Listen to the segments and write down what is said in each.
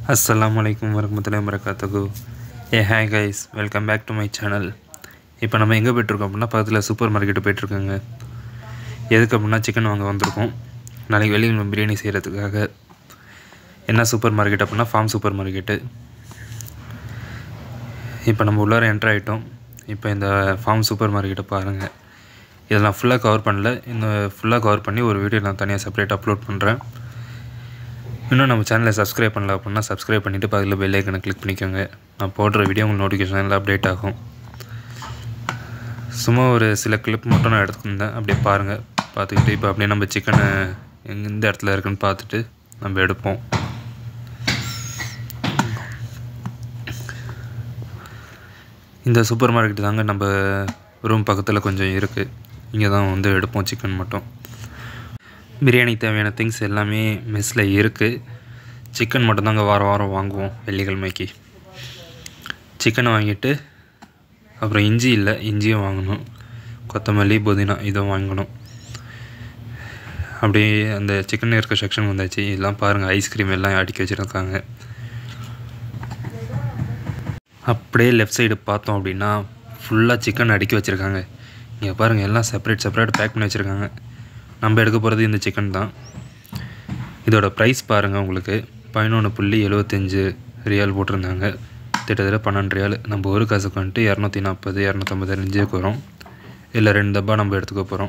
அஸ்ஸலாமு அலைக்கும் வரமத்துல்லாஹி வரகாத்துகு ஏ hi guys welcome back to my channel இப்போ நம்ம எங்கே போயிட்டுருக்கோம் அப்படின்னா பக்கத்தில் சூப்பர் மார்க்கெட்டு போயிட்டுருக்கோங்க எதுக்கு அப்படின்னா சிக்கன் வாங்க வந்திருக்கோம் நாளைக்கு வெளியில் பிரியாணி செய்கிறதுக்காக என்ன சூப்பர் மார்க்கெட் அப்படின்னா ஃபார்ம் சூப்பர் மார்க்கெட்டு இப்போ நம்ம உள்ளார என்ட்ரு ஆகிட்டோம் இப்போ இந்த ஃபார்ம் சூப்பர் மார்க்கெட்டை பாருங்கள் இதை நான் ஃபுல்லாக கவர் பண்ணல இன்னும் ஃபுல்லாக கவர் பண்ணி ஒரு வீடியோ நான் தனியாக செப்பரேட் அப்லோட் பண்ணுறேன் இன்னும் நம்ம சேனலை சப்ஸ்கிரைப் பண்ணல அப்படின்னா சப்ஸ்கிரைப் பண்ணிவிட்டு பக்கத்தில் பெல் ஐக்கனை கிளிக் பண்ணிக்கோங்க நான் போடுற வீடியோ உங்களுக்கு நோட்டிஃபிகேஷனில் அப்டேட் ஆகும் சும்மா ஒரு சில கிளிப் மட்டும் நான் எடுத்துருந்தேன் அப்படியே பாருங்கள் பார்த்துக்கிட்டு இப்போ அப்படியே நம்ம சிக்கனை எந்த இடத்துல இருக்குன்னு பார்த்துட்டு நம்ம எடுப்போம் இந்த சூப்பர் மார்க்கெட் தாங்க நம்ம ரூம் பக்கத்தில் கொஞ்சம் இருக்குது இங்கே தான் வந்து எடுப்போம் சிக்கன் மட்டும் பிரியாணி தேவையான திங்ஸ் எல்லாமே மெஸ்ஸில் இருக்குது சிக்கன் மட்டும்தாங்க வாரம் வாரம் வாங்குவோம் வெள்ளிக்கிழமைக்கு சிக்கனை வாங்கிட்டு அப்புறம் இஞ்சி இல்லை இஞ்சியும் வாங்கணும் கொத்தமல்லி புதினா இதுவும் வாங்கணும் அப்படியே அந்த சிக்கன் இருக்க செக்ஷன் வந்தாச்சு இதெல்லாம் பாருங்கள் ஐஸ்கிரீம் எல்லாம் அடுக்கி வச்சுருக்காங்க அப்படியே லெஃப்ட் சைடு பார்த்தோம் அப்படின்னா ஃபுல்லாக சிக்கன் அடுக்கி வச்சுருக்காங்க இங்கே பாருங்கள் எல்லாம் செப்பரேட் செப்பரேட் பேக் பண்ணி வச்சுருக்காங்க நம்ம எடுக்க போகிறது இந்த சிக்கன் தான் இதோட ப்ரைஸ் பாருங்கள் உங்களுக்கு பதினொன்று புள்ளி எழுபத்தஞ்சு ரியால் போட்டிருந்தாங்க கிட்டத்தட்ட பன்னெண்டு ரியால் நம்ம ஒரு காசுக்கு வந்துட்டு இரநூத்தி நாற்பது இரநூத்தம்பது ரேஞ்சுக்கு வரும் இல்லை ரெண்டு டப்பா நம்ம எடுத்துக்க போகிறோம்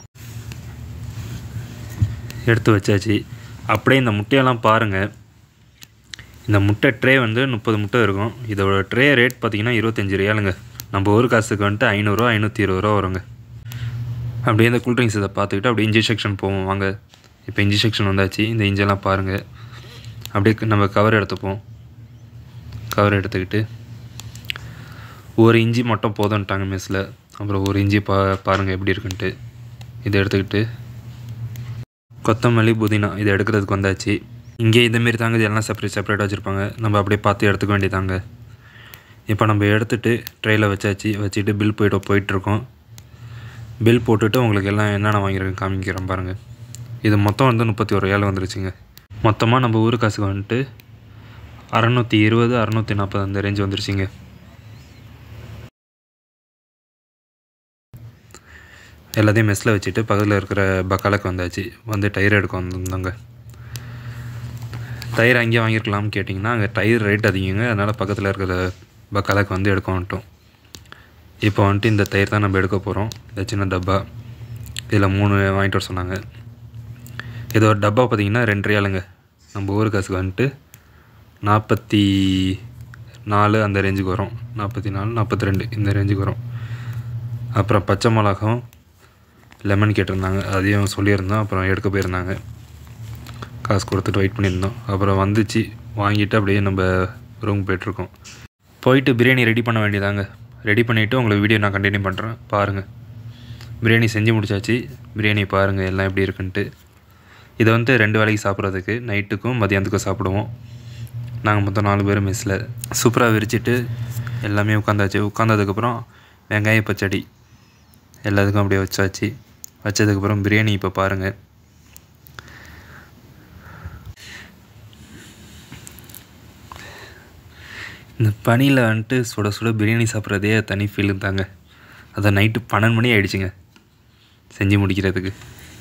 எடுத்து வச்சாச்சு அப்படியே இந்த முட்டையெல்லாம் பாருங்கள் இந்த முட்டை ட்ரே வந்து முப்பது முட்டை இருக்கும் இதோட ட்ரே ரேட் பார்த்திங்கன்னா இருபத்தஞ்சி ரியாலுங்க நம்ம ஒரு காசுக்கு வந்துட்டு ஐநூறுரூவா ஐநூற்றி இருபது ரூபா வருங்க அப்படியே இந்த கூல்ட்ரிங்க்ஸ் இதை பார்த்துக்கிட்டு அப்படியே இஞ்சி செக்ஷன் போவோம் வாங்க இப்போ இஞ்சி செக்ஷன் வந்தாச்சு இந்த இஞ்செல்லாம் பாருங்கள் அப்படியே நம்ம கவர் எடுத்துப்போம் கவர் எடுத்துக்கிட்டு ஒரு இஞ்சி மட்டும் போதும்ட்டாங்க மெஸ்ஸில் அப்புறம் ஒரு இஞ்சி பா பாருங்கள் எப்படி இருக்குன்ட்டு இதை எடுத்துக்கிட்டு கொத்தமல்லி புதினா இதை எடுக்கிறதுக்கு வந்தாச்சு இங்கே இதேமாரி தாங்க இதெல்லாம் செப்பரேட் செப்பரேட்டாக வச்சுருப்பாங்க நம்ம அப்படியே பார்த்து எடுத்துக்க வேண்டியதாங்க இப்போ நம்ம எடுத்துகிட்டு ட்ரெயில் வச்சாச்சு வச்சுட்டு பில் போய்ட்டு போயிட்டுருக்கோம் பில் போட்டுட்டு உங்களுக்கு எல்லாம் என்னென்ன வாங்கியிருக்கேன் காமிக்கிறேன் பாருங்கள் இது மொத்தம் வந்து முப்பத்தி ஒரு ஏழு வந்துருச்சுங்க மொத்தமாக நம்ம ஊர் காசுக்கு வந்துட்டு அறநூற்றி இருபது அறநூற்றி நாற்பது அந்த ரேஞ்ச் வந்துருச்சுங்க எல்லாத்தையும் மெஸ்ஸில் வச்சுட்டு பக்கத்தில் இருக்கிற பக்காலுக்கு வந்தாச்சு வந்து டயர் எடுக்க வந்திருந்தாங்க டயர் அங்கேயே வாங்கியிருக்கலாம்னு கேட்டிங்கன்னா அங்கே டயர் ரேட் அதிகங்க அதனால் பக்கத்தில் இருக்கிற பக்காலுக்கு வந்து எடுக்க வந்துட்டோம் இப்போ வந்துட்டு இந்த தயிர் தான் நம்ம எடுக்க போகிறோம் இந்த சின்ன டப்பா இதில் மூணு வாங்கிட்டு வர சொன்னாங்க இது ஒரு டப்பா பார்த்திங்கன்னா ரெண்டு ரியாலுங்க நம்ம ஊர் காசுக்கு வந்துட்டு நாற்பத்தி நாலு அந்த ரேஞ்சுக்கு வரும் நாற்பத்தி நாலு நாற்பத்தி ரெண்டு இந்த ரேஞ்சுக்கு வரும் அப்புறம் பச்சை மிளகாவும் லெமன் கேட்டிருந்தாங்க அதையும் சொல்லியிருந்தோம் அப்புறம் எடுக்க போயிருந்தாங்க காசு கொடுத்துட்டு வெயிட் பண்ணியிருந்தோம் அப்புறம் வந்துச்சு வாங்கிட்டு அப்படியே நம்ம ரூம் போயிட்டுருக்கோம் போயிட்டு பிரியாணி ரெடி பண்ண வேண்டியதாங்க ரெடி பண்ணிவிட்டு உங்களுக்கு வீடியோ நான் கண்டினியூ பண்ணுறேன் பாருங்கள் பிரியாணி செஞ்சு முடிச்சாச்சு பிரியாணி பாருங்கள் எல்லாம் எப்படி இருக்குன்ட்டு இதை வந்து ரெண்டு வேலைக்கு சாப்பிட்றதுக்கு நைட்டுக்கும் மதியானத்துக்கும் சாப்பிடுவோம் நாங்கள் மொத்தம் நாலு பேர் மெஸ்ஸில் சூப்பராக விரிச்சிட்டு எல்லாமே உட்காந்தாச்சு உட்காந்ததுக்கப்புறம் வெங்காய பச்சடி எல்லாத்துக்கும் அப்படியே வச்சாச்சு வச்சதுக்கப்புறம் பிரியாணி இப்போ பாருங்கள் இந்த பனியில் வந்துட்டு சுட சுட பிரியாணி சாப்பிட்றதே தனி ஃபீல் தாங்க அதை நைட்டு பன்னெண்டு மணி ஆகிடுச்சிங்க செஞ்சு முடிக்கிறதுக்கு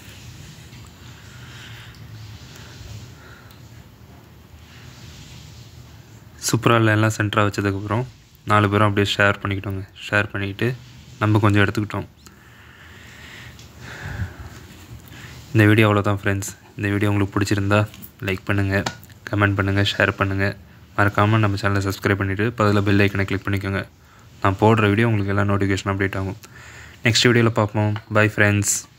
சூப்பராக எல்லாம் சென்டராக வச்சதுக்கப்புறம் நாலு பேரும் அப்படியே ஷேர் பண்ணிக்கிட்டோங்க ஷேர் பண்ணிக்கிட்டு நம்ம கொஞ்சம் எடுத்துக்கிட்டோம் இந்த வீடியோ அவ்வளோதான் ஃப்ரெண்ட்ஸ் இந்த வீடியோ உங்களுக்கு பிடிச்சிருந்தா லைக் பண்ணுங்கள் கமெண்ட் பண்ணுங்கள் ஷேர் பண்ணுங்கள் மறக்காமல் நம்ம சேனலை சப்ஸ்கிரைப் பண்ணிவிட்டு பதில் பெல் ஐக்கனை கிளிக் பண்ணிக்கோங்க நான் போடுற வீடியோ உங்களுக்கு எல்லாம் நோட்டிஃபிகேஷன் அப்டேட் ஆகும் நெக்ஸ்ட் வீடியோவில் பார்ப்போம் பை ஃப்ரெண்ட்ஸ்